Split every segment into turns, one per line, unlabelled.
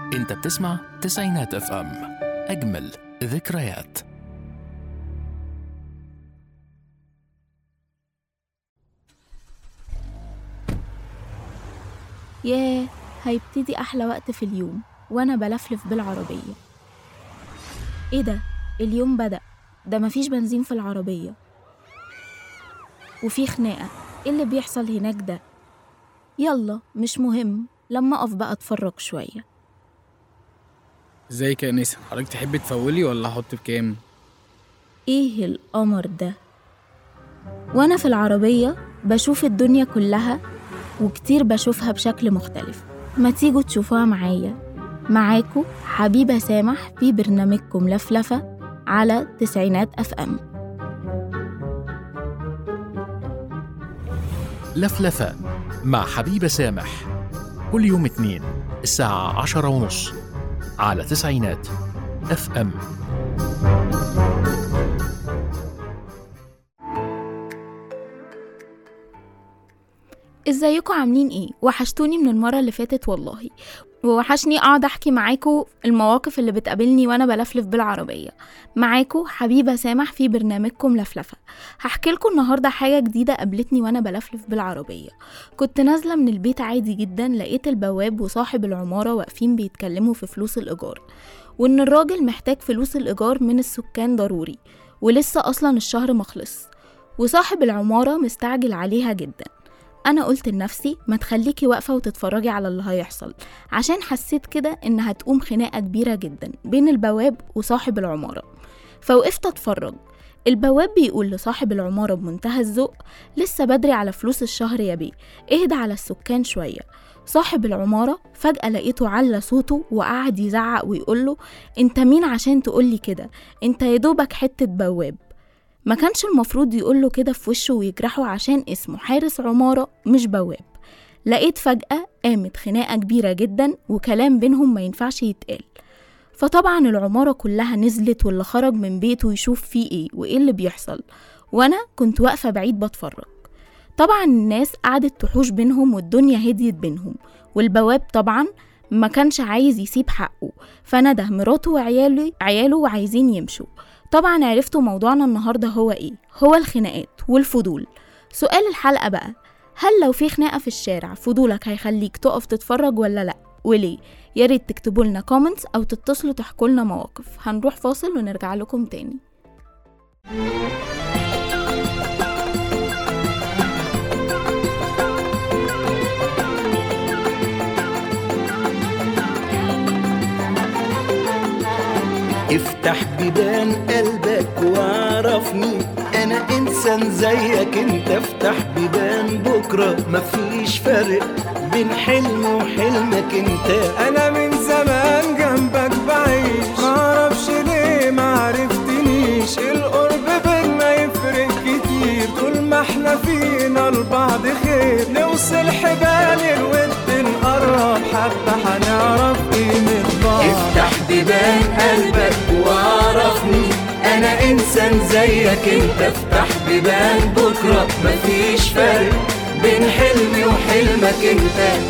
انت بتسمع تسعينات اف ام اجمل ذكريات
ياه هيبتدي أحلى وقت في اليوم وأنا بلفلف بالعربية إيه ده؟ اليوم بدأ ده مفيش بنزين في العربية وفي خناقة إيه اللي بيحصل هناك ده؟ يلا مش مهم لما أقف بقى أتفرج شوية
ازيك يا نسا حضرتك تحبي تفولي ولا احط بكام
إيه القمر ده؟ وأنا في العربية بشوف الدنيا كلها وكتير بشوفها بشكل مختلف ما تيجوا تشوفوها معايا معاكو حبيبة سامح في برنامجكم لفلفة على تسعينات أف أم
لفلفة مع حبيبة سامح كل يوم اثنين الساعة عشرة ونص على تسعينات اف ام
ازيكم عاملين ايه وحشتوني من المره اللي فاتت والله ووحشني اقعد احكي معاكم المواقف اللي بتقابلني وانا بلفلف بالعربيه معاكم حبيبه سامح في برنامجكم لفلفه هحكي لكم النهارده حاجه جديده قابلتني وانا بلفلف بالعربيه كنت نازله من البيت عادي جدا لقيت البواب وصاحب العماره واقفين بيتكلموا في فلوس الايجار وان الراجل محتاج فلوس الايجار من السكان ضروري ولسه اصلا الشهر مخلص وصاحب العماره مستعجل عليها جدا انا قلت لنفسي ما تخليكي واقفه وتتفرجي على اللي هيحصل عشان حسيت كده ان هتقوم خناقه كبيره جدا بين البواب وصاحب العماره فوقفت اتفرج البواب بيقول لصاحب العمارة بمنتهى الذوق لسه بدري على فلوس الشهر يا بيه اهدى على السكان شوية صاحب العمارة فجأة لقيته على صوته وقعد يزعق ويقوله انت مين عشان تقولي كده انت يدوبك حتة بواب ما كانش المفروض يقوله كده في وشه ويجرحه عشان اسمه حارس عمارة مش بواب لقيت فجأة قامت خناقة كبيرة جدا وكلام بينهم ما ينفعش يتقال فطبعا العمارة كلها نزلت واللي خرج من بيته يشوف فيه ايه وايه اللي بيحصل وانا كنت واقفة بعيد بتفرج طبعا الناس قعدت تحوش بينهم والدنيا هديت بينهم والبواب طبعا ما كانش عايز يسيب حقه فنده مراته وعياله عياله وعايزين يمشوا طبعا عرفتوا موضوعنا النهارده هو ايه هو الخناقات والفضول سؤال الحلقة بقى هل لو في خناقة في الشارع فضولك هيخليك تقف تتفرج ولا لأ وليه يا ريت تكتبوا لنا كومنتس او تتصلوا تحكوا لنا مواقف هنروح فاصل ونرجع لكم تاني
افتح بيبان قلبك وعرفني انا انسان زيك انت افتح بيبان بكره مفيش فرق بين حلم وحلمك انت
انا من زمان جنبك بعيش معرفش ليه معرفتنيش القرب بينا يفرق كتير طول ما احنا فينا لبعض خير نوصل حبال الود نقرب حبة هنعرف قيمة بعض
افتح بيبان قلبك وعرفني انا انسان زيك انت افتح بيبان بكره مفيش فرق بين حلمي وحلمك انت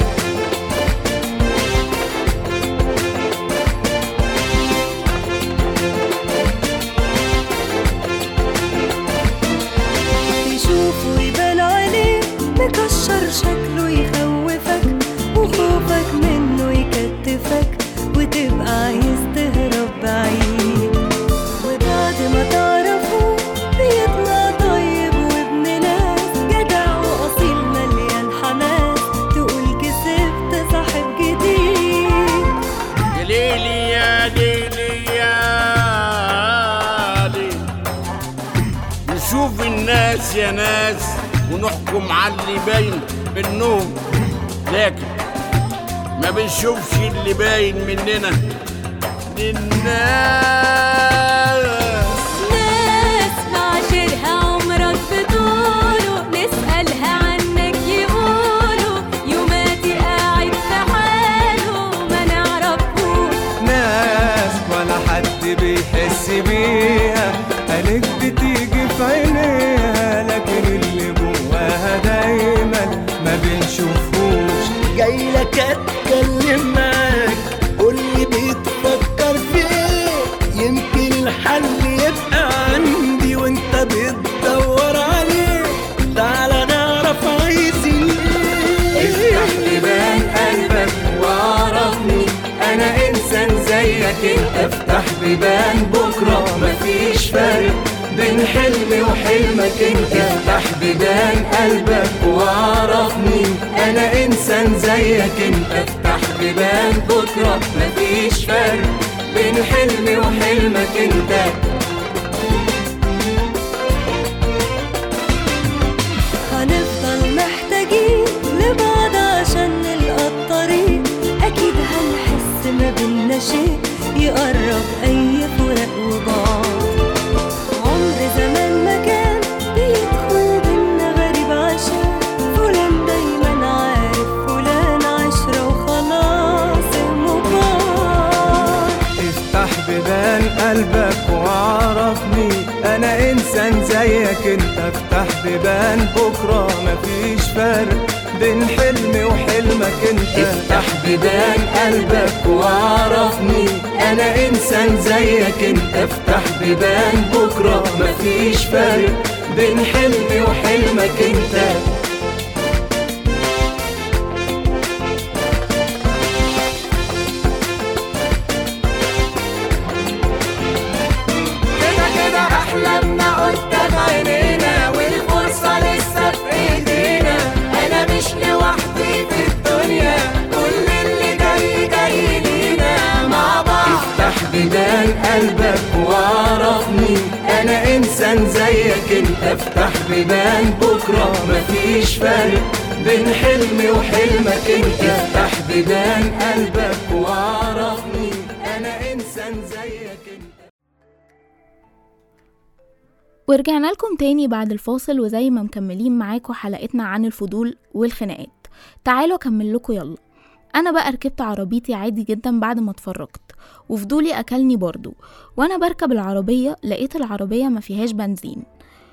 تشوفه يبان عليه مكشر شكله يخوفك وخوفك منه يكتفك وتبقى عايز تهرب بعيد وبعد ما تعرفه بيطلع طيب وابن ناس جدع واصيل مليان حماس تقول كسبت صاحب جديد
يا ليلي يا ليلي يا ليلي نشوف الناس يا ناس ونحكم على اللي باين منهم لكن ما بنشوفش اللي باين مننا للناس
ناس معاشرها عمرك بطوله نسألها عنك يقولوا يوماتي قاعد في حاله ما نعرفوش
ناس ولا حد بيحس بيها قالت بتيجي في عينيها لكن اللي جواها دايما ما بنشوفوش
جاي لك اتكلم معاك قول لي زيك انت افتح بيبان بكرة مفيش فرق بين حلمي وحلمك انت افتح بيبان قلبك واعرفني انا انسان زيك انت افتح بيبان بكرة مفيش فرق بين حلمي وحلمك انت
هنفضل محتاجين لبعض عشان نلقى الطريق أكيد هنحس ما بينا شيء يقرب أي فراق وبعض عمر زمان ما كان بيدخل بينا غريب عشان فلان دايما عارف فلان عشرة وخلاص المبار
افتح بيبان قلبك وعرفني انا انسان زيك انت افتح بيبان بكرة مفيش فرق بين حلمي وحلمك انت
افتح بيبان قلبك واعرفني انا انسان زيك انت افتح بيبان بكرة مفيش فرق بين حلمي وحلمك انت كده كده احلامنا قدام عينينا والفرصة لسه في ايدينا انا مش لوحدي في الدنيا كل اللي جاي جاي لينا مع بعض افتح بيبان قلبك واعرفني انا انسان زيك انت افتح بيبان بكرة مفيش فرق بين حلمي وحلمك انت افتح بيبان قلبك واعرفني انا انسان زيك انت
ورجعنا لكم تاني بعد الفاصل وزي ما مكملين معاكم حلقتنا عن الفضول والخناقات تعالوا اكمل لكم يلا انا بقى ركبت عربيتي عادي جدا بعد ما اتفرجت وفضولي اكلني برضو وانا بركب العربية لقيت العربية ما فيهاش بنزين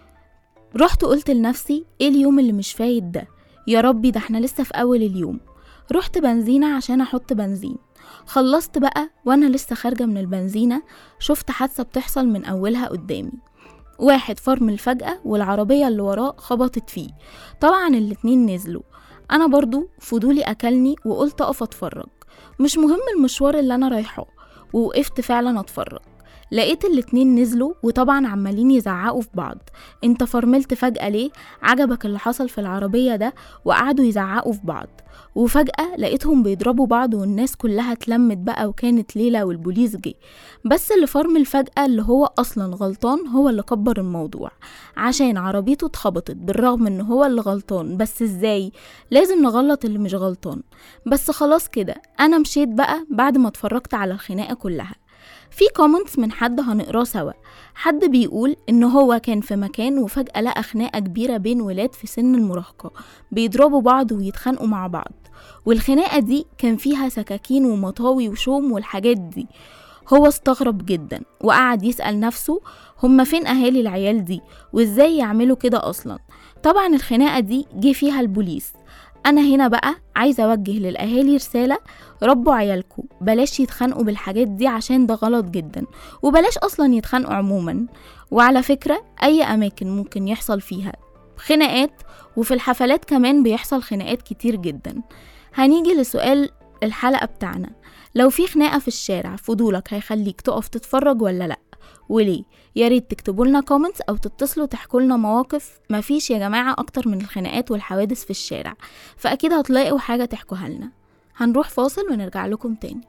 رحت قلت لنفسي ايه اليوم اللي مش فايت ده يا ربي ده احنا لسه في اول اليوم رحت بنزينة عشان احط بنزين خلصت بقى وانا لسه خارجة من البنزينة شفت حادثة بتحصل من اولها قدامي واحد فرمل فجأة والعربية اللي وراه خبطت فيه طبعا الاتنين نزلوا أنا برضو فضولي أكلني وقلت أقف أتفرج مش مهم المشوار اللي أنا رايحاه ووقفت فعلا أتفرج لقيت الاتنين نزلوا وطبعا عمالين يزعقوا في بعض انت فرملت فجأة ليه عجبك اللي حصل في العربية ده وقعدوا يزعقوا في بعض وفجأة لقيتهم بيضربوا بعض والناس كلها اتلمت بقى وكانت ليلة والبوليس جه بس اللي فرمل فجأة اللي هو أصلا غلطان هو اللي كبر الموضوع عشان عربيته اتخبطت بالرغم ان هو اللي غلطان بس ازاي لازم نغلط اللي مش غلطان بس خلاص كده انا مشيت بقى بعد ما اتفرجت على الخناقة كلها في كومنتس من حد هنقراه سوا حد بيقول ان هو كان في مكان وفجأة لقى خناقة كبيرة بين ولاد في سن المراهقة بيضربوا بعض ويتخانقوا مع بعض والخناقة دي كان فيها سكاكين ومطاوي وشوم والحاجات دي هو استغرب جدا وقعد يسأل نفسه هما فين أهالي العيال دي وإزاي يعملوا كده أصلا طبعا الخناقة دي جه فيها البوليس أنا هنا بقى عايزة أوجه للأهالي رسالة ربوا عيالكم بلاش يتخانقوا بالحاجات دي عشان ده غلط جدا وبلاش أصلا يتخانقوا عموما وعلى فكرة أي أماكن ممكن يحصل فيها خناقات وفي الحفلات كمان بيحصل خناقات كتير جدا هنيجي لسؤال الحلقة بتاعنا لو في خناقة في الشارع فضولك هيخليك تقف تتفرج ولا لأ وليه يا ريت تكتبوا لنا كومنتس او تتصلوا تحكوا لنا مواقف مفيش يا جماعه اكتر من الخناقات والحوادث في الشارع فاكيد هتلاقوا حاجه تحكوها لنا هنروح فاصل ونرجع لكم تاني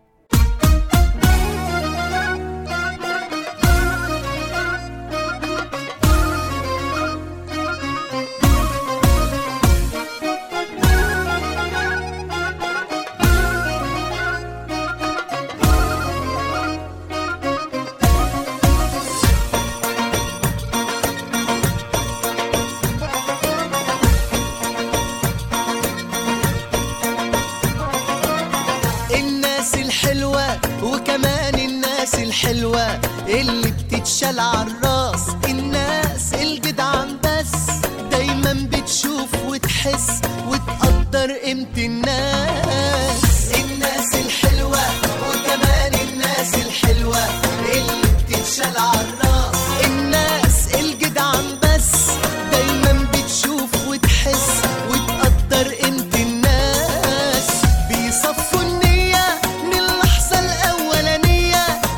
الناس الحلوة وكمان الناس الحلوة اللي بتتشال عالراس الناس الجدعان بس دايما بتشوف وتحس وتقدر قيمة الناس الناس الحلوة وكمان الناس الحلوة اللي بتتشال عالراس الناس الجدعان بس دايما بتشوف وتحس وتقدر قيمة الناس بيصفوا النية من اللحظة الأولانية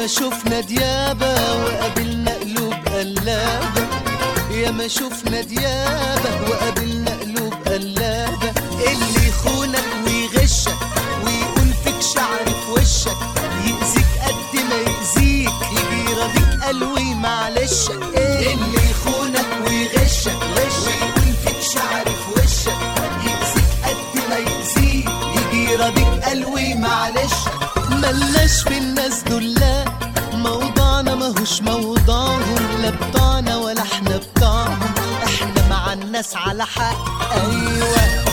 ما شفنا ديابة وقابلنا قلوب قلابة يا ما شفنا ديابة وقابلنا قلوب قلابة اللي يخونك ويغشك ويقول فيك شعر في وشك يأذيك قد ما يأذيك يجي يراضيك قلوي معلش اللي يخونك ويغشك ويقول فيك شعر في وشك يأذيك قد ما يأذيك يجي يراضيك قلوي معلش ملناش في الناس دول لا موضوعنا ماهوش موضوعهم لا بتاعنا ولا احنا بتاعهم احنا مع الناس على حق ايوه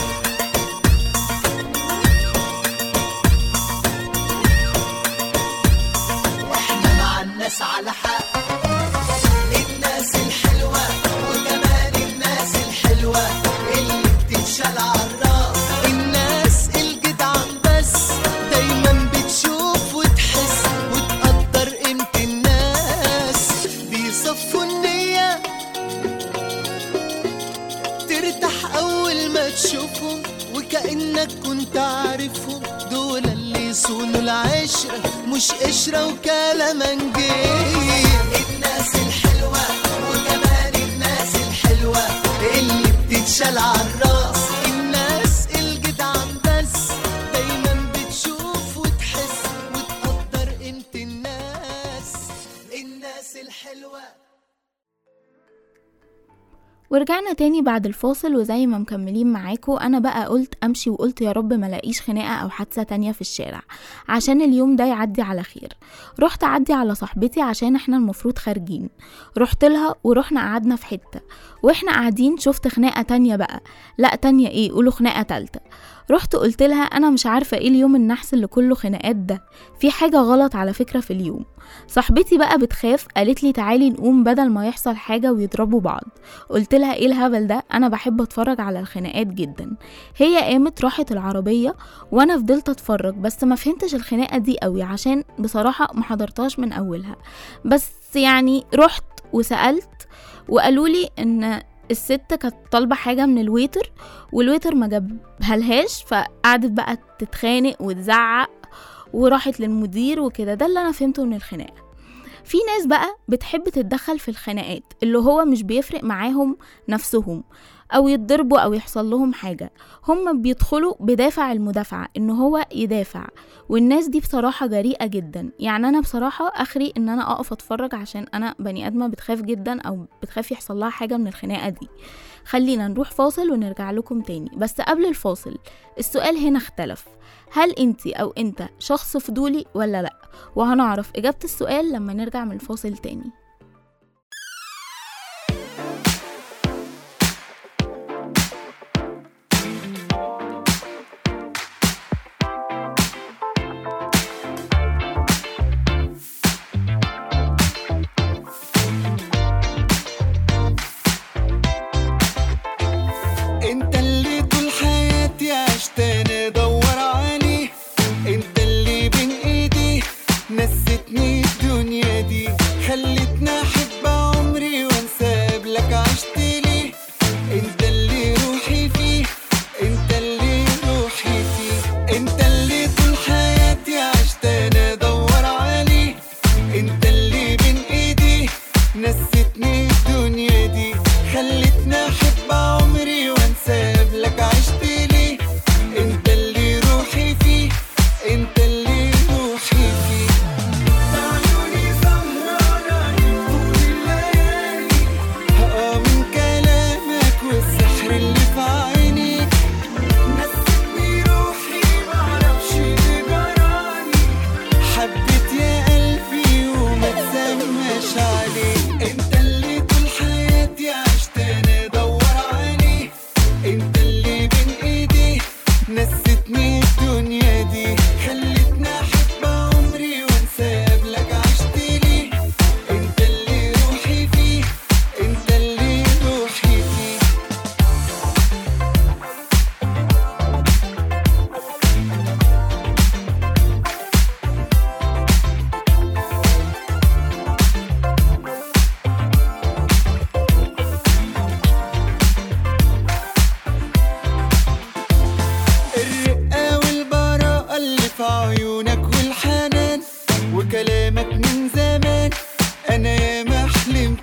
احنا مع الناس على حق الناس الحلوة وكمان الناس الحلوة اللي بتتشال عالراس الناس الجدعان بس دايما بتشوف وتحس وتقدر قيمة الناس بيصفوا النية ترتاح أول ما تشوفهم وكأنك كنت عارفهم دول اللي يصونوا العشرة مش قشرة وكلامنجية الناس الحلوة وكمان الناس الحلوة اللي بتتشال عالراس الناس الجدعان بس دايما بتشوف وتحس وتقدر قيمة الناس الناس الحلوة
ورجعنا تاني بعد الفاصل وزي ما مكملين معاكم انا بقى قلت امشي وقلت يا رب ملاقيش خناقه او حادثه تانية في الشارع عشان اليوم ده يعدي على خير رحت اعدي على صاحبتي عشان احنا المفروض خارجين رحت لها ورحنا قعدنا في حته واحنا قاعدين شفت خناقه تانية بقى لا تانية ايه قولوا خناقه تالتة رحت قلت لها انا مش عارفه ايه اليوم النحس اللي كله خناقات ده في حاجه غلط على فكره في اليوم صاحبتي بقى بتخاف قالت لي تعالي نقوم بدل ما يحصل حاجه ويضربوا بعض قلت لها ايه الهبل ده انا بحب اتفرج على الخناقات جدا هي قامت راحت العربيه وانا فضلت اتفرج بس ما فهمتش الخناقه دي قوي عشان بصراحه ما حضرتهاش من اولها بس يعني رحت وسالت وقالوا لي ان الست كانت طالبه حاجه من الويتر والويتر ما جابهالهاش فقعدت بقى تتخانق وتزعق وراحت للمدير وكده ده اللي انا فهمته من الخناقه في ناس بقى بتحب تتدخل في الخناقات اللي هو مش بيفرق معاهم نفسهم او يتضربوا او يحصل لهم حاجه هم بيدخلوا بدافع المدافعه ان هو يدافع والناس دي بصراحه جريئه جدا يعني انا بصراحه اخري ان انا اقف اتفرج عشان انا بني ادمه بتخاف جدا او بتخاف يحصل لها حاجه من الخناقه دي خلينا نروح فاصل ونرجع لكم تاني بس قبل الفاصل السؤال هنا اختلف هل انتي او انت شخص فضولي ولا لا وهنعرف اجابه السؤال لما نرجع من الفاصل تاني
انت اللي طول حياتي عشت انا ادور عليه انت اللي بين ايدي نستني الدنيا دي خلتني احب عمري وانسى قبلك عشت ليه انت اللي روحي فيه انت اللي روحي فيه انت اللي طول حياتي عشت انا ادور عليه انت اللي بين ايدي نستني الدنيا دي خلتني احب عمري وانسى قبلك عشت ليه انت اللي روحي فيه انت اللي روحي فيه عيوني سهرانة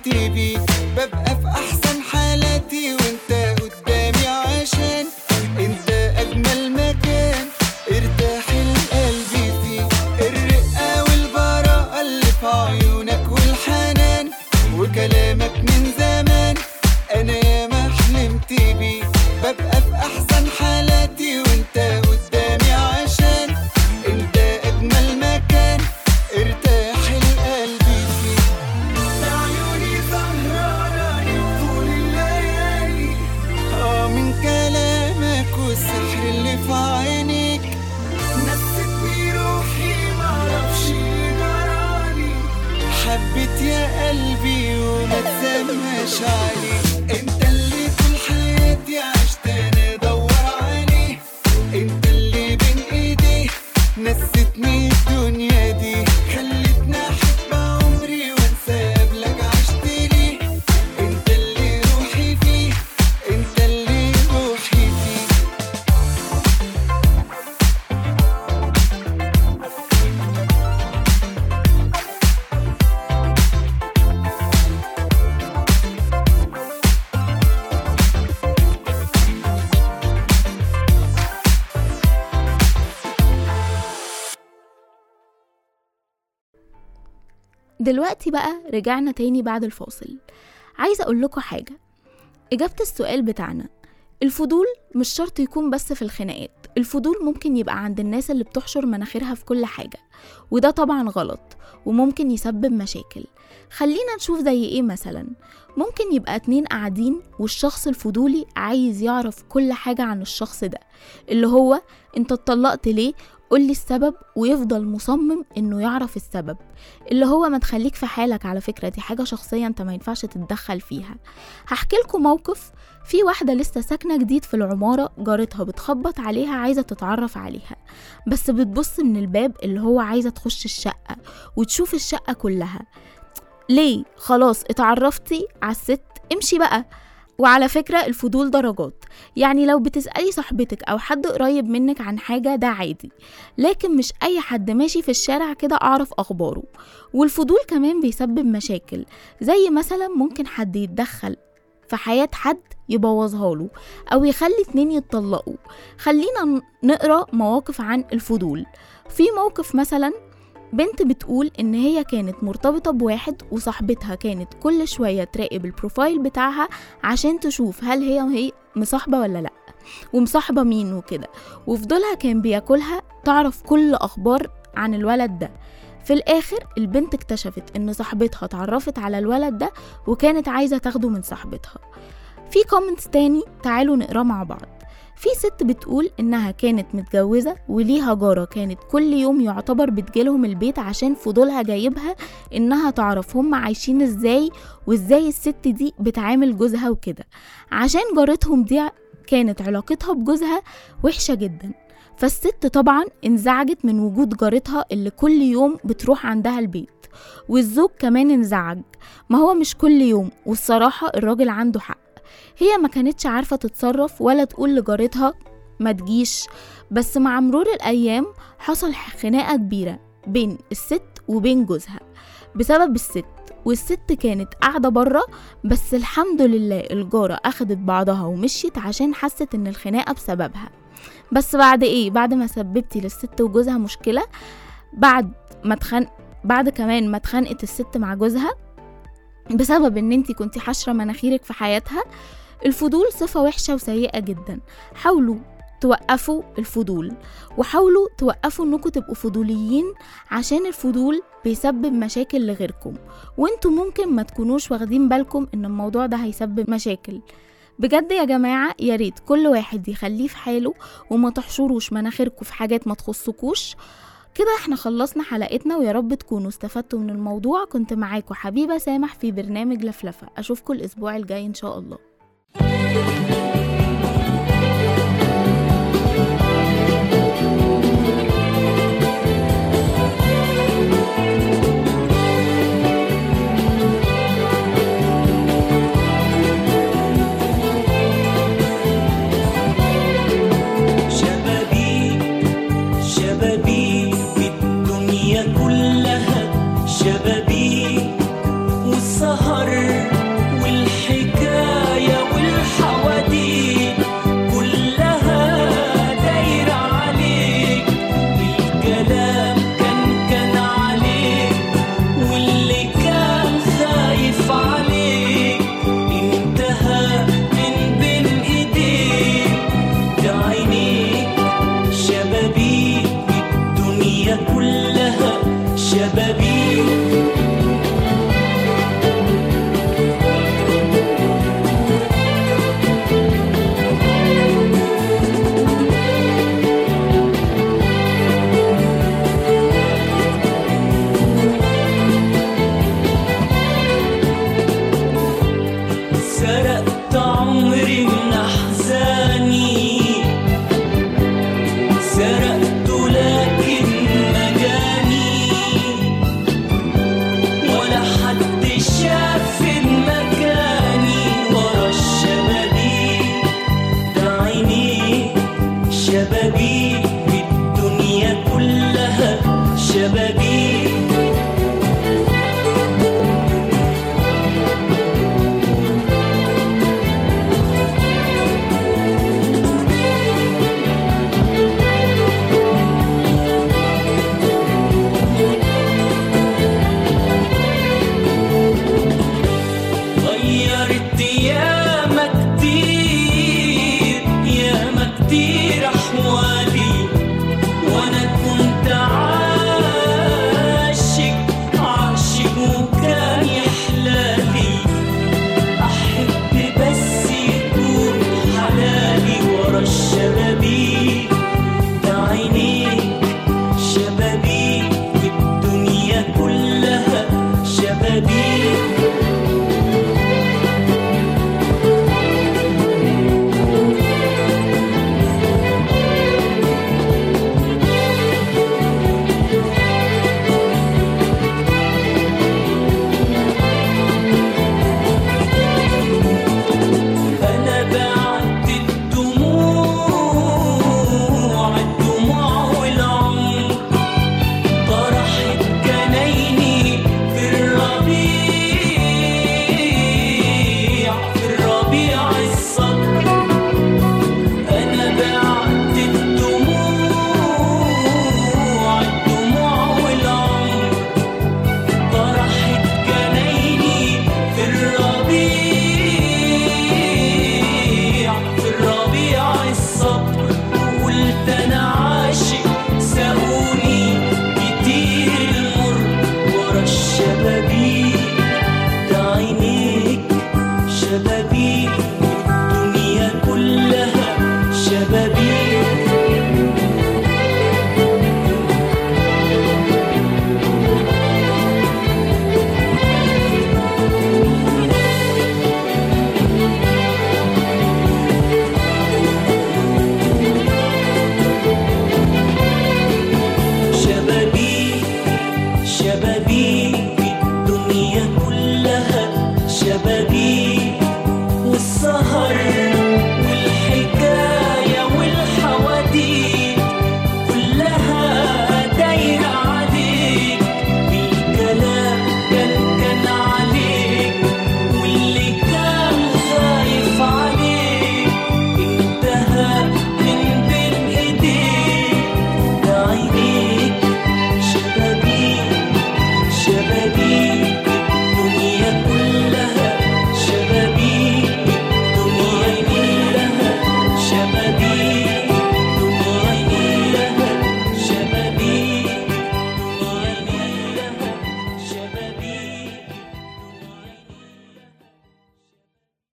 بيك ببقى في احسن حالاتي وانت قدامي عشان انت اجمل مكان ارتاح القلب فيه الرقة والبراءة اللي في عيونك والحنان وكلامك من زمان انا ياما حلمت بيه ببقى في احسن حالاتي وانت قدامي عشان انت اجمل مكان ارتاح القلب فيه عيوني سهرانة طول الليالي اه من كلامك والسحر اللي في عينيك نستني روحي معرفش إيه جرالي حبيت يا قلبي وما تسماش عليه انت اللي طول حياتي عشت انا ادور عليه انت اللي بين ايديه نستني الدنيا دي خلتني احب عمري وانسى قبلك عشت ليه انت اللي روحي فيه انت اللي روحي فيه
دلوقتي بقى رجعنا تاني بعد الفاصل عايزة أقول لكم حاجة إجابة السؤال بتاعنا الفضول مش شرط يكون بس في الخناقات الفضول ممكن يبقى عند الناس اللي بتحشر مناخيرها في كل حاجة وده طبعا غلط وممكن يسبب مشاكل خلينا نشوف زي ايه مثلا ممكن يبقى اتنين قاعدين والشخص الفضولي عايز يعرف كل حاجة عن الشخص ده اللي هو انت اتطلقت ليه قولي السبب ويفضل مصمم انه يعرف السبب اللي هو ما تخليك في حالك على فكرة دي حاجة شخصية انت ما ينفعش تتدخل فيها هحكي لكم موقف في واحدة لسه ساكنة جديد في العمارة جارتها بتخبط عليها عايزة تتعرف عليها بس بتبص من الباب اللي هو عايزة تخش الشقة وتشوف الشقة كلها ليه خلاص اتعرفتي على الست امشي بقى وعلى فكرة الفضول درجات يعني لو بتسألي صاحبتك أو حد قريب منك عن حاجة ده عادي لكن مش أي حد ماشي في الشارع كده أعرف أخباره والفضول كمان بيسبب مشاكل زي مثلا ممكن حد يتدخل في حياة حد يبوظها له أو يخلي اتنين يتطلقوا خلينا ن- نقرأ مواقف عن الفضول في موقف مثلا بنت بتقول إن هي كانت مرتبطة بواحد وصاحبتها كانت كل شوية تراقب البروفايل بتاعها عشان تشوف هل هي هي مصاحبة ولا لأ ومصاحبة مين وكده وفضولها كان بياكلها تعرف كل أخبار عن الولد ده في الآخر البنت اكتشفت إن صاحبتها اتعرفت على الولد ده وكانت عايزة تاخده من صاحبتها في كومنتس تاني تعالوا نقراه مع بعض في ست بتقول إنها كانت متجوزة وليها جارة كانت كل يوم يعتبر بتجيلهم البيت عشان فضولها جايبها إنها تعرف هم عايشين إزاي وإزاي الست دي بتعامل جوزها وكده عشان جارتهم دي كانت علاقتها بجوزها وحشة جدا فالست طبعا انزعجت من وجود جارتها اللي كل يوم بتروح عندها البيت والزوج كمان انزعج ما هو مش كل يوم والصراحة الراجل عنده حق هي ما كانتش عارفة تتصرف ولا تقول لجارتها ما تجيش بس مع مرور الأيام حصل خناقة كبيرة بين الست وبين جوزها بسبب الست والست كانت قاعدة برا بس الحمد لله الجارة أخدت بعضها ومشيت عشان حست إن الخناقة بسببها بس بعد إيه بعد ما سببتي للست وجوزها مشكلة بعد ما تخن بعد كمان ما اتخانقت الست مع جوزها بسبب ان انتي كنتي حشرة مناخيرك في حياتها الفضول صفة وحشة وسيئة جدا حاولوا توقفوا الفضول وحاولوا توقفوا انكم تبقوا فضوليين عشان الفضول بيسبب مشاكل لغيركم وانتوا ممكن ما تكونوش واخدين بالكم ان الموضوع ده هيسبب مشاكل بجد يا جماعة يا ريت كل واحد يخليه في حاله وما تحشروش مناخيركم في حاجات ما تخصكوش كده احنا خلصنا حلقتنا ويا رب تكونوا استفدتوا من الموضوع كنت معاكم حبيبة سامح في برنامج لفلفة اشوفكم الاسبوع الجاي ان شاء الله
شبابيك شبابيك بالدنيا كلها شبابيك والسهر